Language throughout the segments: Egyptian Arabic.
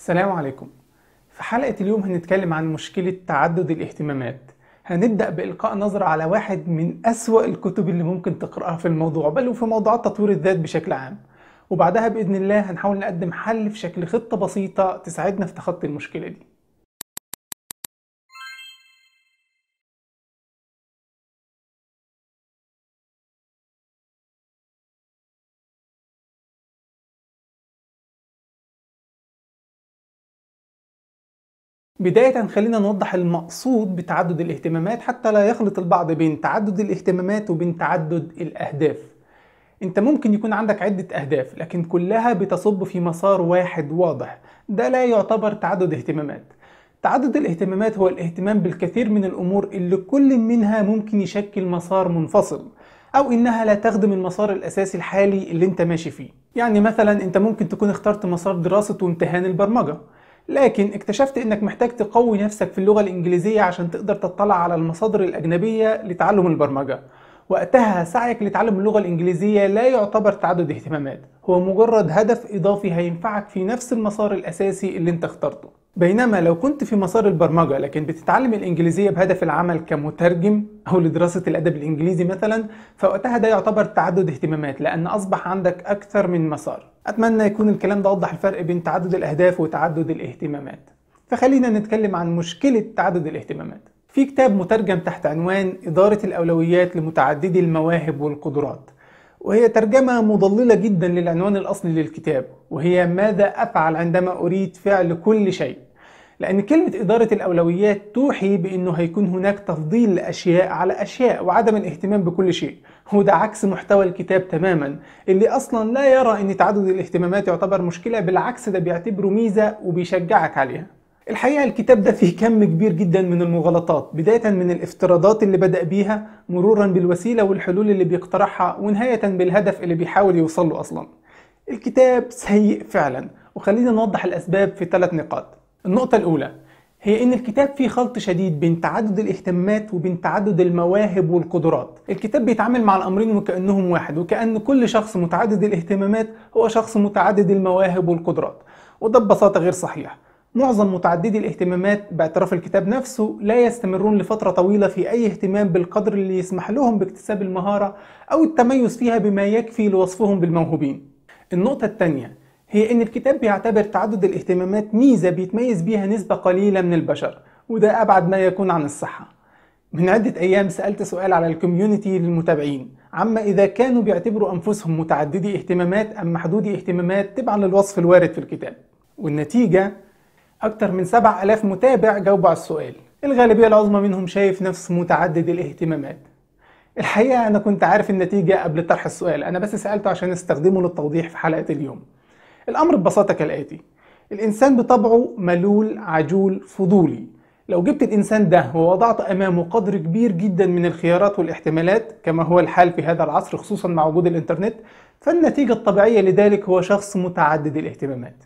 السلام عليكم في حلقة اليوم هنتكلم عن مشكلة تعدد الاهتمامات هنبدأ بإلقاء نظرة على واحد من أسوأ الكتب اللي ممكن تقرأها في الموضوع بل وفي موضوعات تطوير الذات بشكل عام وبعدها بإذن الله هنحاول نقدم حل في شكل خطة بسيطة تساعدنا في تخطي المشكلة دي بداية خلينا نوضح المقصود بتعدد الاهتمامات حتى لا يخلط البعض بين تعدد الاهتمامات وبين تعدد الأهداف انت ممكن يكون عندك عدة أهداف لكن كلها بتصب في مسار واحد واضح ده لا يعتبر تعدد اهتمامات تعدد الاهتمامات هو الاهتمام بالكثير من الأمور اللي كل منها ممكن يشكل مسار منفصل أو إنها لا تخدم المسار الأساسي الحالي اللي انت ماشي فيه يعني مثلا انت ممكن تكون اخترت مسار دراسة وامتحان البرمجة لكن اكتشفت انك محتاج تقوي نفسك في اللغة الانجليزية عشان تقدر تطلع على المصادر الاجنبية لتعلم البرمجة وقتها سعيك لتعلم اللغة الانجليزية لا يعتبر تعدد اهتمامات هو مجرد هدف اضافي هينفعك في نفس المسار الاساسي اللي انت اخترته بينما لو كنت في مسار البرمجة لكن بتتعلم الإنجليزية بهدف العمل كمترجم أو لدراسة الأدب الإنجليزي مثلا فوقتها ده يعتبر تعدد اهتمامات لأن أصبح عندك أكثر من مسار أتمنى يكون الكلام ده وضح الفرق بين تعدد الأهداف وتعدد الاهتمامات فخلينا نتكلم عن مشكلة تعدد الاهتمامات في كتاب مترجم تحت عنوان إدارة الأولويات لمتعددي المواهب والقدرات وهي ترجمة مضللة جدا للعنوان الأصلي للكتاب وهي ماذا أفعل عندما أريد فعل كل شيء لأن كلمة إدارة الأولويات توحي بأنه هيكون هناك تفضيل لأشياء على أشياء وعدم الاهتمام بكل شيء وده عكس محتوى الكتاب تماما اللي أصلا لا يرى أن تعدد الاهتمامات يعتبر مشكلة بالعكس ده بيعتبره ميزة وبيشجعك عليها الحقيقة الكتاب ده فيه كم كبير جدا من المغالطات بداية من الافتراضات اللي بدأ بيها مرورا بالوسيلة والحلول اللي بيقترحها ونهاية بالهدف اللي بيحاول يوصل له أصلا الكتاب سيء فعلا وخلينا نوضح الأسباب في ثلاث نقاط النقطة الأولى هي إن الكتاب فيه خلط شديد بين تعدد الاهتمامات وبين تعدد المواهب والقدرات الكتاب بيتعامل مع الأمرين وكأنهم واحد وكأن كل شخص متعدد الاهتمامات هو شخص متعدد المواهب والقدرات وده ببساطة غير صحيح معظم متعددي الاهتمامات باعتراف الكتاب نفسه لا يستمرون لفترة طويلة في أي اهتمام بالقدر اللي يسمح لهم باكتساب المهارة أو التميز فيها بما يكفي لوصفهم بالموهوبين النقطة الثانية هي إن الكتاب بيعتبر تعدد الاهتمامات ميزة بيتميز بيها نسبة قليلة من البشر وده أبعد ما يكون عن الصحة من عدة أيام سألت سؤال على الكوميونتي للمتابعين عما إذا كانوا بيعتبروا أنفسهم متعددي اهتمامات أم محدودي اهتمامات تبعا للوصف الوارد في الكتاب والنتيجة أكثر من 7000 متابع جاوبوا على السؤال الغالبية العظمى منهم شايف نفسه متعدد الاهتمامات الحقيقة أنا كنت عارف النتيجة قبل طرح السؤال أنا بس سألته عشان استخدمه للتوضيح في حلقة اليوم الأمر ببساطة كالآتي الإنسان بطبعه ملول عجول فضولي لو جبت الإنسان ده ووضعت أمامه قدر كبير جدا من الخيارات والاحتمالات كما هو الحال في هذا العصر خصوصا مع وجود الإنترنت فالنتيجة الطبيعية لذلك هو شخص متعدد الاهتمامات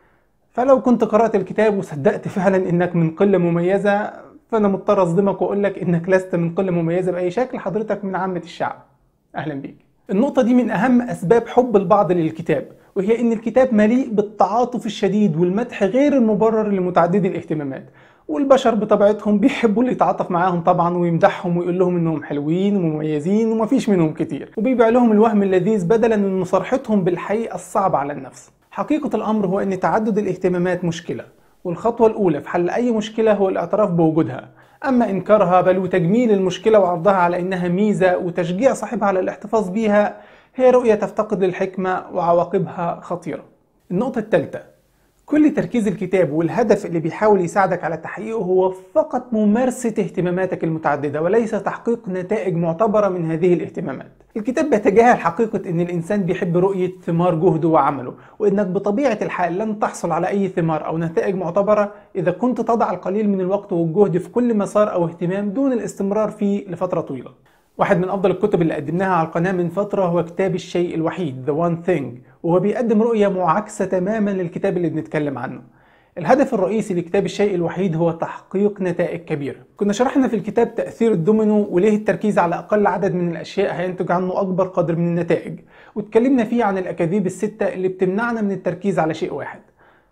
فلو كنت قرأت الكتاب وصدقت فعلا انك من قلة مميزة فانا مضطر اصدمك واقول لك انك لست من قلة مميزة باي شكل حضرتك من عامة الشعب اهلا بيك النقطة دي من اهم اسباب حب البعض للكتاب وهي ان الكتاب مليء بالتعاطف الشديد والمدح غير المبرر لمتعددي الاهتمامات والبشر بطبيعتهم بيحبوا اللي يتعاطف معاهم طبعا ويمدحهم ويقول لهم انهم حلوين ومميزين ومفيش منهم كتير وبيبيع لهم الوهم اللذيذ بدلا من مصارحتهم بالحقيقة الصعبة على النفس حقيقة الأمر هو أن تعدد الاهتمامات مشكلة والخطوة الأولى في حل أي مشكلة هو الاعتراف بوجودها أما إنكارها بل وتجميل المشكلة وعرضها على أنها ميزة وتشجيع صاحبها على الاحتفاظ بيها هي رؤية تفتقد للحكمة وعواقبها خطيرة النقطة الثالثة كل تركيز الكتاب والهدف اللي بيحاول يساعدك على تحقيقه هو فقط ممارسة اهتماماتك المتعددة وليس تحقيق نتائج معتبرة من هذه الاهتمامات الكتاب بيتجاهل حقيقة ان الانسان بيحب رؤية ثمار جهده وعمله وانك بطبيعة الحال لن تحصل على اي ثمار او نتائج معتبرة اذا كنت تضع القليل من الوقت والجهد في كل مسار او اهتمام دون الاستمرار فيه لفترة طويلة واحد من افضل الكتب اللي قدمناها على القناه من فتره هو كتاب الشيء الوحيد The One Thing وهو بيقدم رؤيه معاكسه تماما للكتاب اللي بنتكلم عنه الهدف الرئيسي لكتاب الشيء الوحيد هو تحقيق نتائج كبيرة كنا شرحنا في الكتاب تأثير الدومينو وليه التركيز على أقل عدد من الأشياء هينتج عنه أكبر قدر من النتائج واتكلمنا فيه عن الأكاذيب الستة اللي بتمنعنا من التركيز على شيء واحد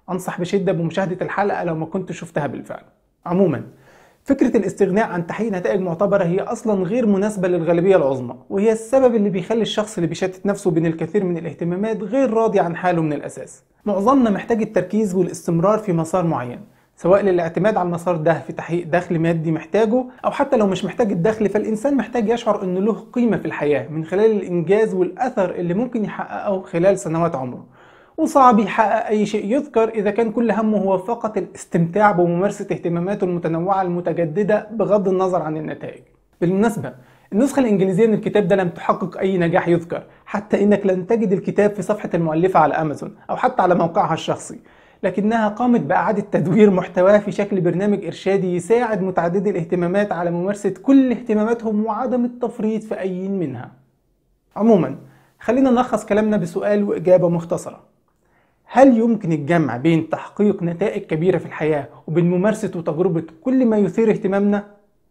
أنصح بشدة بمشاهدة الحلقة لو ما كنت شفتها بالفعل عموما فكرة الاستغناء عن تحقيق نتائج معتبرة هي أصلا غير مناسبة للغالبية العظمى وهي السبب اللي بيخلي الشخص اللي بيشتت نفسه بين الكثير من الاهتمامات غير راضي عن حاله من الأساس معظمنا محتاج التركيز والاستمرار في مسار معين سواء للاعتماد على المسار ده في تحقيق دخل مادي محتاجه او حتى لو مش محتاج الدخل فالانسان محتاج يشعر انه له قيمه في الحياه من خلال الانجاز والاثر اللي ممكن يحققه خلال سنوات عمره وصعب يحقق اي شيء يذكر اذا كان كل همه هو فقط الاستمتاع بممارسه اهتماماته المتنوعه المتجدده بغض النظر عن النتائج بالمناسبه النسخة الإنجليزية من الكتاب ده لم تحقق أي نجاح يذكر حتى إنك لن تجد الكتاب في صفحة المؤلفة على أمازون أو حتى على موقعها الشخصي لكنها قامت بإعادة تدوير محتواه في شكل برنامج إرشادي يساعد متعددي الاهتمامات على ممارسة كل اهتماماتهم وعدم التفريط في أي منها. عموما خلينا نلخص كلامنا بسؤال وإجابة مختصرة. هل يمكن الجمع بين تحقيق نتائج كبيرة في الحياة وبين ممارسة وتجربة كل ما يثير اهتمامنا؟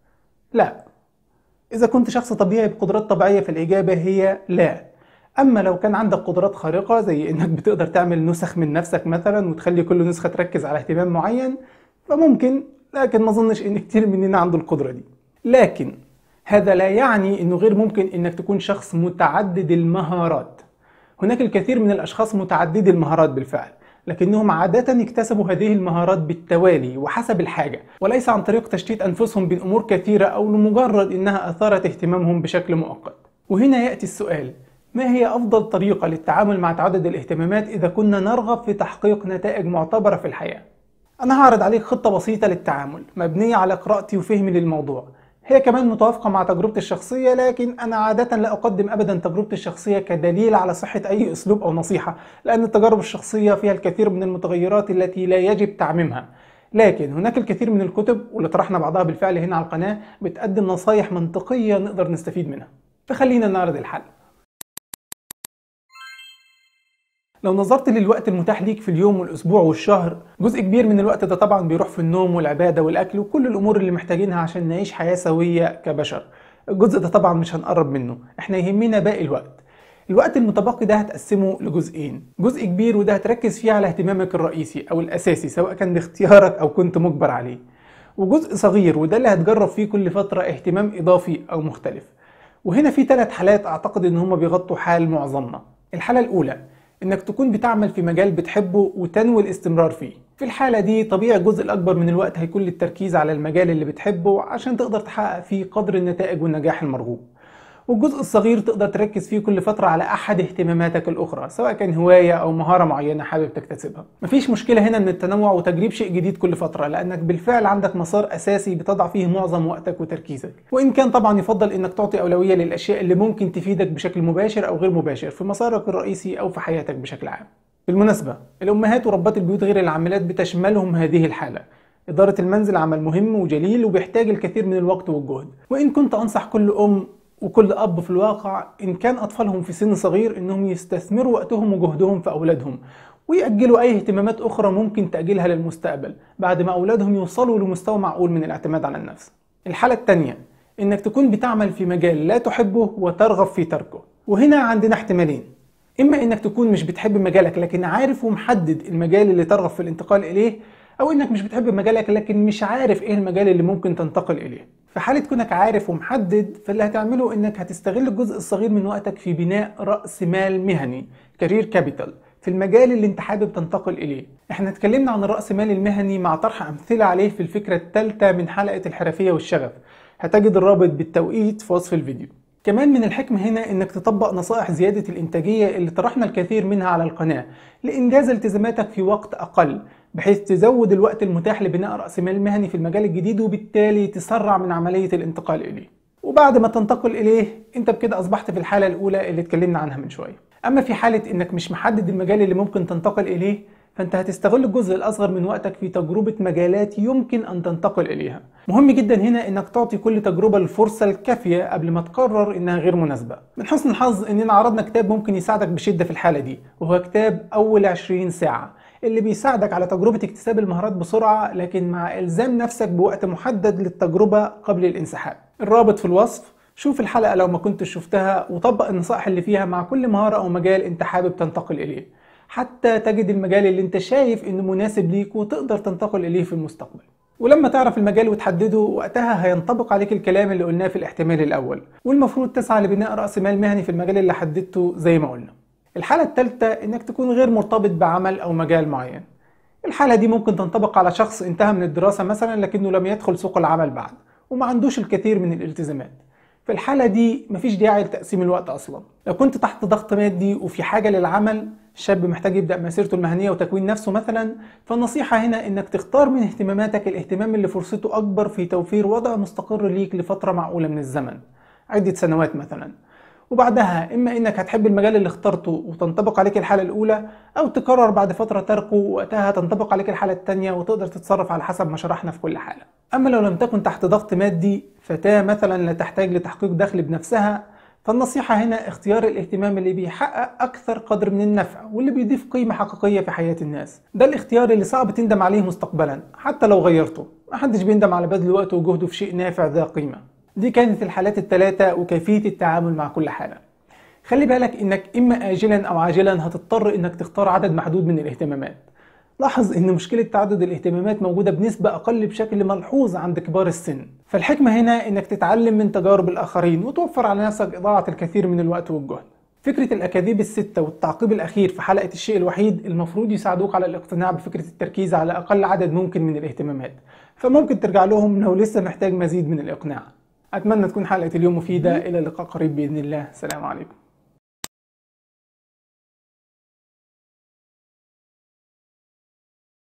لا. إذا كنت شخص طبيعي بقدرات طبيعية فالإجابة هي لا. اما لو كان عندك قدرات خارقه زي انك بتقدر تعمل نسخ من نفسك مثلا وتخلي كل نسخه تركز على اهتمام معين فممكن لكن ما اظنش ان كتير مننا عنده القدره دي لكن هذا لا يعني انه غير ممكن انك تكون شخص متعدد المهارات هناك الكثير من الاشخاص متعددي المهارات بالفعل لكنهم عادة يكتسبوا هذه المهارات بالتوالي وحسب الحاجة وليس عن طريق تشتيت أنفسهم بين أمور كثيرة أو لمجرد إنها أثارت اهتمامهم بشكل مؤقت وهنا يأتي السؤال ما هي أفضل طريقة للتعامل مع تعدد الاهتمامات إذا كنا نرغب في تحقيق نتائج معتبرة في الحياة؟ أنا هعرض عليك خطة بسيطة للتعامل مبنية على قراءتي وفهمي للموضوع هي كمان متوافقة مع تجربتي الشخصية لكن أنا عادة لا أقدم أبدا تجربتي الشخصية كدليل على صحة أي أسلوب أو نصيحة لأن التجارب الشخصية فيها الكثير من المتغيرات التي لا يجب تعميمها لكن هناك الكثير من الكتب واللي طرحنا بعضها بالفعل هنا على القناة بتقدم نصايح منطقية نقدر نستفيد منها فخلينا نعرض الحل لو نظرت للوقت المتاح ليك في اليوم والاسبوع والشهر جزء كبير من الوقت ده طبعا بيروح في النوم والعباده والاكل وكل الامور اللي محتاجينها عشان نعيش حياه سويه كبشر الجزء ده طبعا مش هنقرب منه احنا يهمنا باقي الوقت الوقت المتبقي ده هتقسمه لجزئين جزء كبير وده هتركز فيه على اهتمامك الرئيسي او الاساسي سواء كان باختيارك او كنت مجبر عليه وجزء صغير وده اللي هتجرب فيه كل فتره اهتمام اضافي او مختلف وهنا في ثلاث حالات اعتقد ان هم بيغطوا حال معظمنا الحاله الاولى انك تكون بتعمل في مجال بتحبه وتنوي الاستمرار فيه في الحالة دي طبيعي الجزء الأكبر من الوقت هيكون للتركيز على المجال اللي بتحبه عشان تقدر تحقق فيه قدر النتائج والنجاح المرغوب والجزء الصغير تقدر تركز فيه كل فترة على أحد اهتماماتك الأخرى سواء كان هواية أو مهارة معينة حابب تكتسبها مفيش مشكلة هنا من التنوع وتجريب شيء جديد كل فترة لأنك بالفعل عندك مسار أساسي بتضع فيه معظم وقتك وتركيزك وإن كان طبعا يفضل إنك تعطي أولوية للأشياء اللي ممكن تفيدك بشكل مباشر أو غير مباشر في مسارك الرئيسي أو في حياتك بشكل عام بالمناسبة الأمهات وربات البيوت غير العاملات بتشملهم هذه الحالة إدارة المنزل عمل مهم وجليل وبيحتاج الكثير من الوقت والجهد وإن كنت أنصح كل أم وكل أب في الواقع إن كان أطفالهم في سن صغير إنهم يستثمروا وقتهم وجهدهم في أولادهم ويأجلوا أي اهتمامات أخرى ممكن تأجيلها للمستقبل بعد ما أولادهم يوصلوا لمستوى معقول من الاعتماد على النفس الحالة الثانية إنك تكون بتعمل في مجال لا تحبه وترغب في تركه وهنا عندنا احتمالين إما إنك تكون مش بتحب مجالك لكن عارف ومحدد المجال اللي ترغب في الانتقال إليه أو إنك مش بتحب مجالك لكن مش عارف إيه المجال اللي ممكن تنتقل إليه في حالة كونك عارف ومحدد فاللي هتعمله انك هتستغل الجزء الصغير من وقتك في بناء رأس مال مهني كارير كابيتال في المجال اللي انت حابب تنتقل اليه احنا اتكلمنا عن الرأس مال المهني مع طرح امثلة عليه في الفكرة الثالثة من حلقة الحرفية والشغف هتجد الرابط بالتوقيت في وصف الفيديو كمان من الحكمة هنا انك تطبق نصائح زيادة الانتاجية اللي طرحنا الكثير منها على القناة لانجاز التزاماتك في وقت اقل بحيث تزود الوقت المتاح لبناء رأس مال مهني في المجال الجديد وبالتالي تسرع من عملية الانتقال إليه وبعد ما تنتقل إليه أنت بكده أصبحت في الحالة الأولى اللي اتكلمنا عنها من شوية أما في حالة إنك مش محدد المجال اللي ممكن تنتقل إليه فأنت هتستغل الجزء الأصغر من وقتك في تجربة مجالات يمكن أن تنتقل إليها مهم جدا هنا إنك تعطي كل تجربة الفرصة الكافية قبل ما تقرر إنها غير مناسبة من حسن الحظ إننا عرضنا كتاب ممكن يساعدك بشدة في الحالة دي وهو كتاب أول 20 ساعة اللي بيساعدك على تجربة اكتساب المهارات بسرعة لكن مع إلزام نفسك بوقت محدد للتجربة قبل الانسحاب الرابط في الوصف شوف الحلقة لو ما كنتش شفتها وطبق النصائح اللي فيها مع كل مهارة أو مجال أنت حابب تنتقل إليه حتى تجد المجال اللي انت شايف انه مناسب ليك وتقدر تنتقل اليه في المستقبل ولما تعرف المجال وتحدده وقتها هينطبق عليك الكلام اللي قلناه في الاحتمال الاول والمفروض تسعى لبناء راس مال مهني في المجال اللي حددته زي ما قلنا الحالة الثالثة انك تكون غير مرتبط بعمل او مجال معين الحالة دي ممكن تنطبق على شخص انتهى من الدراسة مثلا لكنه لم يدخل سوق العمل بعد وما عندوش الكثير من الالتزامات في الحالة دي مفيش داعي لتقسيم الوقت أصلا لو كنت تحت ضغط مادي وفي حاجة للعمل شاب محتاج يبدأ مسيرته المهنية وتكوين نفسه مثلا فالنصيحة هنا إنك تختار من اهتماماتك الاهتمام اللي فرصته أكبر في توفير وضع مستقر ليك لفترة معقولة من الزمن عدة سنوات مثلا وبعدها إما إنك هتحب المجال اللي اخترته وتنطبق عليك الحالة الأولى أو تقرر بعد فترة تركه وقتها تنطبق عليك الحالة التانية وتقدر تتصرف على حسب ما شرحنا في كل حالة أما لو لم تكن تحت ضغط مادي فتاة مثلا لا تحتاج لتحقيق دخل بنفسها فالنصيحة هنا اختيار الاهتمام اللي بيحقق أكثر قدر من النفع واللي بيضيف قيمة حقيقية في حياة الناس ده الاختيار اللي صعب تندم عليه مستقبلا حتى لو غيرته محدش بيندم على بذل وقته وجهده في شيء نافع ذا قيمة دي كانت الحالات الثلاثة وكيفية التعامل مع كل حالة خلي بالك انك اما اجلا او عاجلا هتضطر انك تختار عدد محدود من الاهتمامات لاحظ ان مشكلة تعدد الاهتمامات موجودة بنسبة اقل بشكل ملحوظ عند كبار السن فالحكمة هنا انك تتعلم من تجارب الاخرين وتوفر على نفسك اضاعة الكثير من الوقت والجهد فكرة الأكاذيب الستة والتعقيب الأخير في حلقة الشيء الوحيد المفروض يساعدوك على الاقتناع بفكرة التركيز على أقل عدد ممكن من الاهتمامات فممكن ترجع لهم لو لسه محتاج مزيد من الإقناع أتمنى تكون حلقة اليوم مفيدة إلى اللقاء قريب بإذن الله السلام عليكم